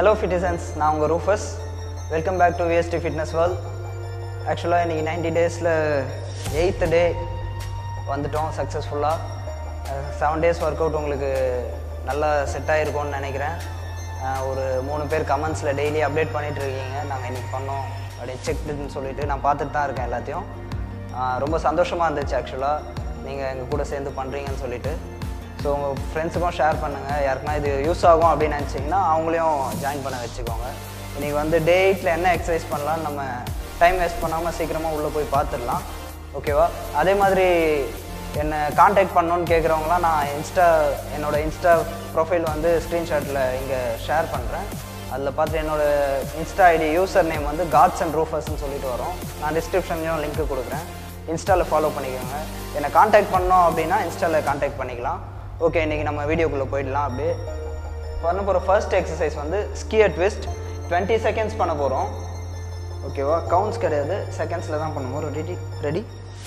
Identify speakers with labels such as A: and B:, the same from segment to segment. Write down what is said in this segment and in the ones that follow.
A: hello fitizens நான் உங்கள் Rufus welcome back to VST fitness world ஆக்சுவலாக இன்றைக்கி நைன்டி டேஸில் எயித்து டே வந்துட்டோம் சக்ஸஸ்ஃபுல்லாக செவன் டேஸ் ஒர்க் அவுட் உங்களுக்கு நல்லா செட் ஆகிருக்கும்னு நினைக்கிறேன் அஹ் ஒரு மூணு பேர் கமெண்ட்ஸில் டெய்லி அப்டேட் பண்ணிட்டு இருக்கீங்க நாங்கள் இன்றைக்கி பண்ணோம் அப்படியே செக்டுன்னு சொல்லிட்டு நான் பார்த்துட்டு தான் இருக்கேன் எல்லாத்தையும் அஹ் ரொம்ப சந்தோஷமாக இருந்துச்சு ஆக்சுவலாக நீங்கள் எங்கள் கூட சேர்ந்து பண்ணுறீங்கன்னு சொல்லிட்டு ஸோ உங்கள் ஃப்ரெண்ட்ஸுக்கும் ஷேர் பண்ணுங்கள் யாருக்குனா இது யூஸ் ஆகும் அப்படின்னு நினச்சிங்கன்னா அவங்களையும் ஜாயின் பண்ண வச்சுக்கோங்க இன்றைக்கி வந்து டே எயிட்டில் என்ன எக்ஸசைஸ் பண்ணலாம்னு நம்ம டைம் வேஸ்ட் பண்ணாமல் சீக்கிரமாக உள்ளே போய் பார்த்துடலாம் ஓகேவா அதே மாதிரி என்னை காண்டாக்ட் பண்ணணுன்னு கேட்குறவங்களாம் நான் இன்ஸ்டா என்னோட இன்ஸ்டா ப்ரொஃபைல் வந்து ஸ்க்ரீன்ஷாட்டில் இங்கே ஷேர் பண்ணுறேன் அதில் பார்த்து என்னோட இன்ஸ்டா ஐடி யூசர் நேம் வந்து காட்ஸ் அண்ட் ரூஃபர்ஸ்னு சொல்லிட்டு வரும் நான் டிஸ்கிரிப்ஷன்லையும் லிங்க் கொடுக்குறேன் இன்ஸ்டாவில் ஃபாலோ பண்ணிக்கோங்க என்னை காண்டாக்ட் பண்ணோம் அப்படின்னா இன்ஸ்டாவில் காண்டாக்ட் பண்ணிக்கலாம் ஓகே இன்றைக்கி நம்ம வீடியோக்குள்ளே போயிடலாம் அப்படியே பண்ண போகிற ஃபர்ஸ்ட் எக்ஸசைஸ் வந்து ஸ்கியர் ட்விஸ்ட் டுவெண்ட்டி செகண்ட்ஸ் பண்ண போகிறோம் ஓகேவா கவுண்ட்ஸ் கிடையாது செகண்ட்ஸில் தான் பண்ணுவோம் ready ready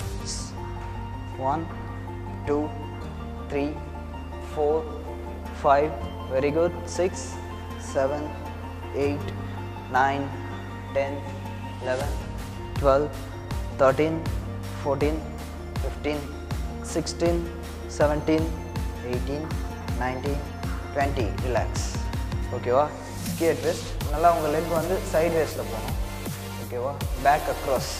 A: one two three four five very good six seven eight nine ten eleven twelve thirteen fourteen fifteen sixteen seventeen eighteen nineteen twenty relax ஓகேவா skier twist நல்லா உங்கள் லெக் வந்து சைட் வேஸில் போகணும் ஓகேவா பேக் அக்ராஸ்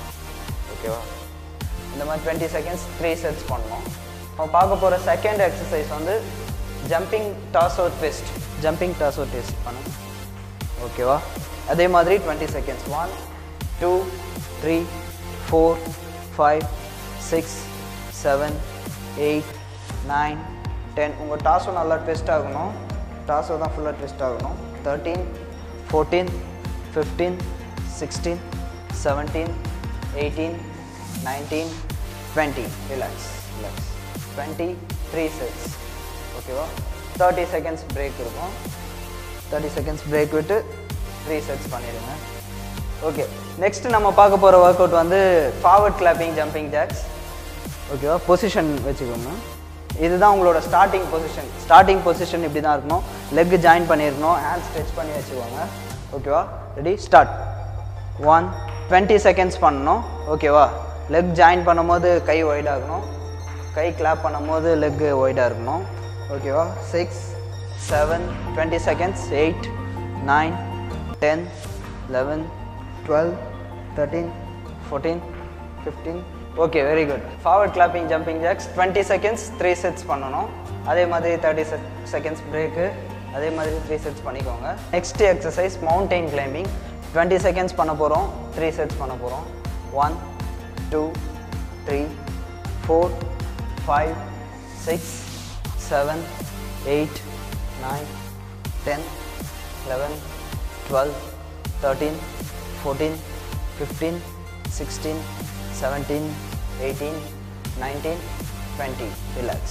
A: ஓகேவா இந்த மாதிரி twenty seconds three sets பண்ணணும் நம்ம பார்க்க போகிற செகண்ட் எக்ஸசைஸ் வந்து jumping torso twist jumping torso twist பண்ணு ஓகேவா அதே மாதிரி twenty seconds one two three four five six seven eight nine ten உங்கள் டாஸோ நல்லா ட்விஸ்ட் ஆகணும் டாஸோ தான் ஃபுல்லாக ட்விஸ்ட் ஆகணும் thirteen fourteen fifteen sixteen seventeen eighteen nineteen twenty relax relax twenty three sets ஓகேவா தேர்ட்டி செகண்ட்ஸ் பிரேக் இருக்கும் thirty seconds break விட்டு three sets பண்ணிடுங்க ஓகே நெக்ஸ்ட் நம்ம பார்க்க போகிற ஒர்க் அவுட் வந்து ஃபார்வர்ட் கிளாப்பிங் ஜம்பிங் ஜாக்ஸ் ஓகேவா பொசிஷன் வச்சுக்கோங்க இதுதான் உங்களோட ஸ்டார்டிங் பொசிஷன் ஸ்டார்டிங் பொசிஷன் இப்படி தான் இருக்கணும் லெக் ஜாயின் பண்ணியிருக்கணும் ஹேண்ட் ஸ்ட்ரெச் பண்ணி வச்சுக்கோங்க ஓகேவா ready start one twenty seconds பண்ணணும் ஓகேவா லெக் ஜாயின் பண்ணும்போது கை ஒய்ட் ஆகணும் கை கிளாப் பண்ணும்போது லெக் ஒய்டாக இருக்கணும் ஓகேவா six seven twenty seconds eight nine ten eleven twelve thirteen fourteen fifteen okay very good forward clapping jumping jacks twenty seconds three sets பண்ணணும் அதே மாதிரி தேர்ட்டி செகண்ட்ஸ் பிரேக்கு அதே மாதிரி த்ரீ செட்ஸ் பண்ணிக்கோங்க next exercise mountain climbing twenty seconds பண்ண போகிறோம் three sets பண்ண போகிறோம் one two three four five six seven eight nine ten eleven twelve thirteen fourteen fifteen sixteen seventeen eighteen nineteen twenty relax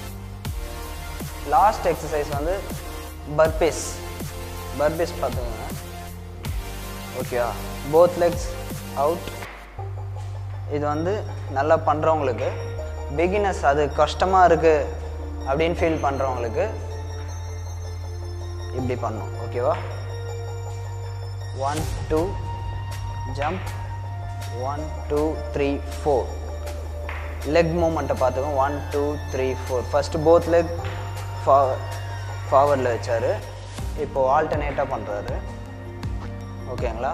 A: last exercise வந்து burpees பர்பேஸ் பார்த்துக்கோங்க ஓகேவா both Lex out இது வந்து நல்லா பண்ணுறவங்களுக்கு பிகினர்ஸ் அது கஷ்டமாக இருக்குது அப்படின்னு ஃபீல் பண்ணுறவங்களுக்கு இப்படி பண்ணும் ஓகேவா one two jump one two three four leg மூமெண்ட்டை பார்த்துக்கோங்க one two three four first both leg ஃபா ஃபார்வர்டில் வச்சார் இப்போது ஆல்டர்னேட்டாக பண்ணுறாரு ஓகேங்களா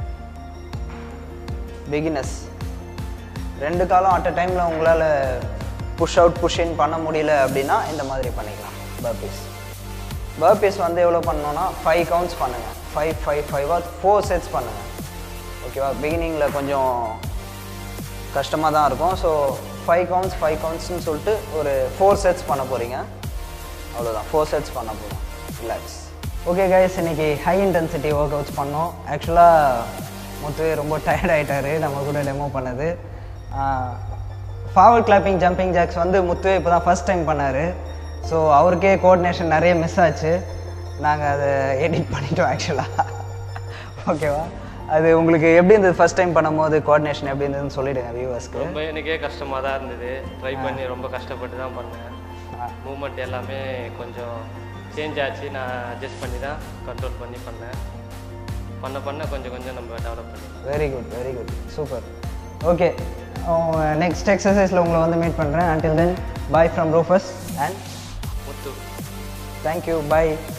A: பிகினஸ் ரெண்டு காலம் அட் அ டைமில் உங்களால் புஷ் அவுட் புஷ் இன் பண்ண முடியல அப்படின்னா இந்த மாதிரி பண்ணிக்கலாம் பர்பீஸ் பர்பீஸ் வந்து எவ்வளோ பண்ணணும்னா ஃபைவ் கவுண்ட்ஸ் பண்ணுங்கள் ஃபைவ் ஃபைவ் ஃபைவாக ஃபோர் செட்ஸ் பண்ணுங்கள் ஓகேவா பிகினிங்கில் கொஞ்சம் கஷ்டமாக தான் இருக்கும் ஸோ ஃபைவ் கவுண்ட்ஸ் ஃபைவ் கவுண்ட்ஸ்னு சொல்லிட்டு ஒரு ஃபோர் செட்ஸ் பண்ண போகிறீங்க அவ்வளோதான் ஃபோர் செட்ஸ் பண்ண போகிறோம் ரிலாக்ஸ் ஓகே கைஸ் இன்னைக்கு ஹை இன்டென்சிட்டி ஒர்க் அவுட்ஸ் பண்ணோம் ஆக்சுவலாக முத்துவே ரொம்ப டயர்ட் ஆகிட்டாரு நம்ம கூட டெமோ பண்ணது ஃபார்வர்ட் கிளாப்பிங் ஜம்பிங் ஜாக்ஸ் வந்து முத்துவே இப்போ தான் ஃபஸ்ட் டைம் பண்ணார் ஸோ அவருக்கே கோஆர்டினேஷன் நிறைய மிஸ் ஆச்சு நாங்கள் அதை எடிட் பண்ணிட்டோம் ஆக்சுவலாக ஓகேவா அது உங்களுக்கு எப்படி இருந்தது ஃபஸ்ட் டைம் பண்ணும்போது கோஆர்டினேஷன் எப்படி இருந்ததுன்னு சொல்லிடுங்க வியூவர்ஸ்க்கு
B: ரொம்ப எனக்கே கஷ்டமாக தான் இருந்தது ட்ரை பண்ணி ரொம்ப கஷ்டப்பட்டு தான் பண்ணேன் மூமெண்ட் எல்லாமே கொஞ்சம் சேஞ்ச் ஆச்சு நான் அட்ஜஸ்ட் பண்ணி தான் கண்ட்ரோல் பண்ணி பண்ணேன் பண்ண பண்ண கொஞ்சம் கொஞ்சம் நம்ம டெவலப் பண்ணிடலாம்
A: very good very good super okay next எக்ஸசைஸில் உங்களை வந்து மீட் பண்ணுறேன் until then bye from Rufus and
B: Muthu
A: thank you bye